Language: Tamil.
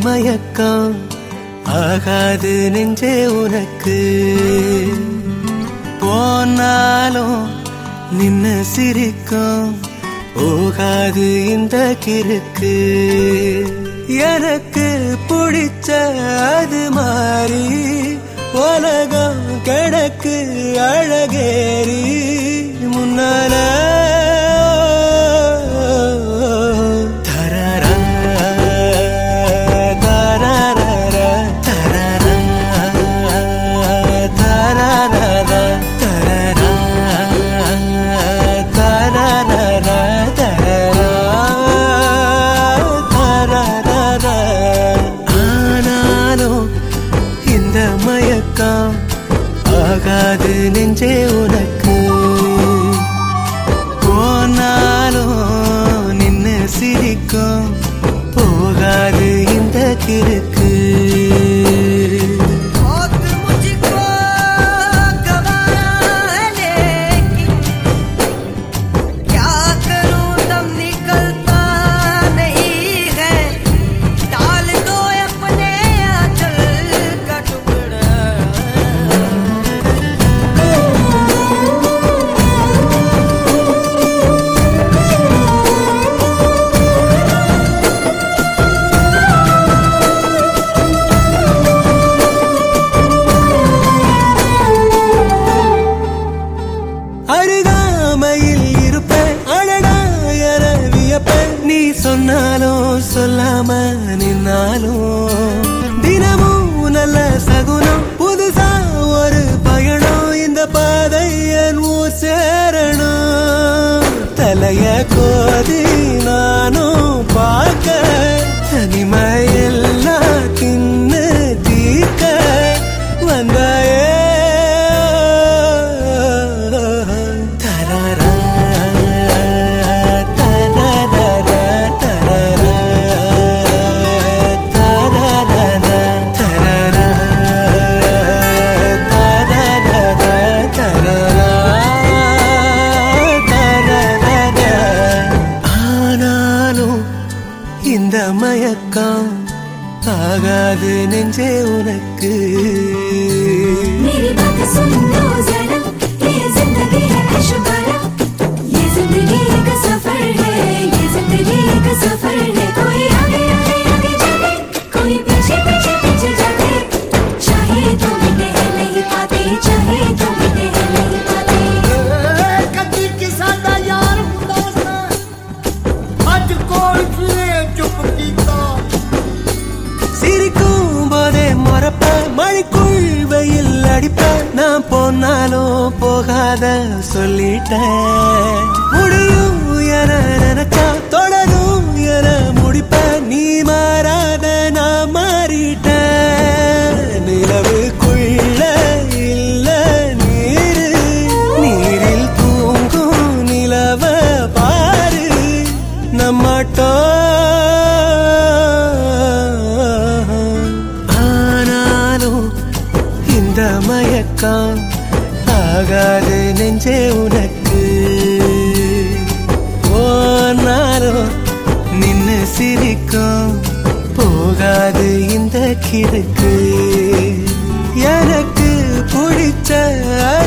மயக்கம் ஆகாது நெஞ்சே உனக்கு போனாலும் நின்ன சிரிக்கும் போகாது இந்த கிறுக்கு எனக்கு பிடிச்ச அது மாறி உலகம் கிடக்கு அழகேறி முன்னால தரரா, தரரரா, தரரா, தரரரா, தரரா, தரரரா, தரரா, தரரரா. ஆனாலும் இந்த மயக்கம் ஆகாது நெஞ்சே உனக்கு போனாலும் நின்னு சிரிக்கும் போகாது இந்த கிறுக்கு मौत मुझको गवारा है लेकिन क्या करूं दम निकलता नहीं है डाल दो अपने आंचल का टुकड़ा அருகாமையில் இருப்பேன் அழடா என வியப்பேன் நீ சொன்னாலும் சொல்லாம நின்னாலும் தினமும் நல்ல சகுனம் புதுசா ஒரு பயணம் இந்த பாதை என் ஊர் சேரணும் தலைய கோதி நானும் பார்க்க தனிமையெல்லாம் தின்னு தீர்க்க வந்தாயே தரரா, தரரரா, தரரா, தரரரா, தரரா, தரரரா, தரரா, தரரரா. ஆனாலும் இந்த மயக்கம் ஆகாது நெஞ்சே உனக்கு मेरी बात सुन लो जरा ये जिंदगी है ऐशबारा ये जिंदगी का सफर है ये जिंदगी का सफर है कोई आगे आगे आगे जाते कोई पीछे पीछे पीछे जाते चाहे तो मिटे हैं नहीं पाते चाहे तो मिटे हैं नहीं पाते ਕਦੀ ਕਿਸਾ ਦਾ ਯਾਰ ਹੁੰਦਾ ਸਾਂ ਅੱਜ ਕੋਲ ਫਿਰੇ ਚੁੱਪ ਕੀਤਾ சிரிக்கும் போதே மறப்ப மழைக்குள் வெயில் அடிப்ப நான் போனாலும் போகாத சொல்லிட்டேன் முடியும் என நினைச்சா தொடரும் என முடிப்ப நீ மாறாத நான் மாறிட்டேன் நிலவுக்குள்ள இல்ல நீரு நீரில் தூங்கும் நிலவ பாரு நம்மட்டோம் ஆனாலும் இந்த மயக்கம் ஆகாது நெஞ்சே உனக்கு போனாலும் நின்னு சிரிக்கும் போகாது இந்த கிறுக்கு எனக்கு பிடிச்ச